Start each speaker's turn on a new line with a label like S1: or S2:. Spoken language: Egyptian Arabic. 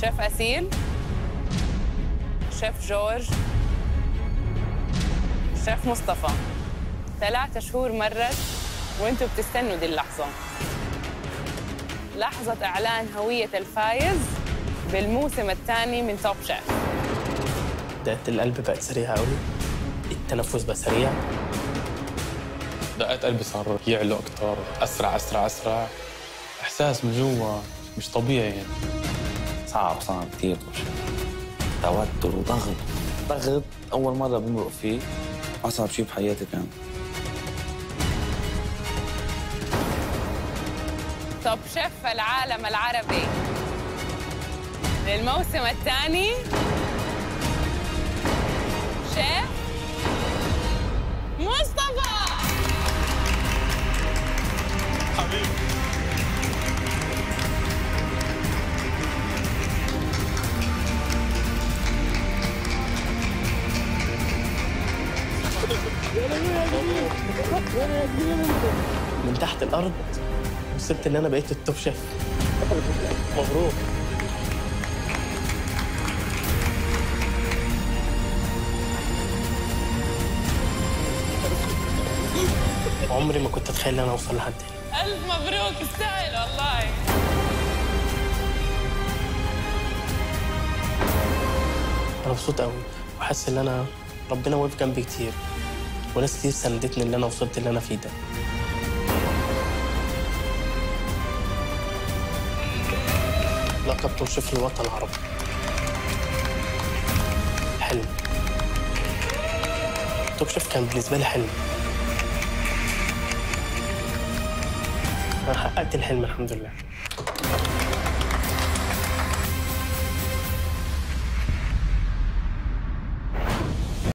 S1: شيف أسيل شيف جورج شيف مصطفى ثلاثة شهور مرت وانتم بتستنوا دي اللحظة لحظة إعلان هوية الفايز بالموسم الثاني من توب شيف
S2: دقات القلب بقت سريعة قوي التنفس بقى سريع
S3: دقات قلبي صار يعلو أكتر أسرع أسرع أسرع إحساس من جوا مش طبيعي يعني
S4: صعب صعب كثير توتر وضغط ضغط أول مرة بمرق فيه أصعب شيء بحياتي كان
S1: توب شيف العالم العربي للموسم الثاني شيف مصطفى
S2: من تحت الأرض وصلت إن أنا بقيت التوب شيف مبروك عمري ما كنت أتخيل إن أنا أوصل لحد هنا
S1: ألف مبروك استاهل والله
S2: أنا مبسوط قوي وحاسس إن أنا ربنا واقف جنبي كتير وناس كتير ساندتني إن أنا وصلت اللي أنا فيه ده لقب توب شيف الوطن العربي حلم توب شيف كان بالنسبة لي حلم أنا حققت الحلم الحمد لله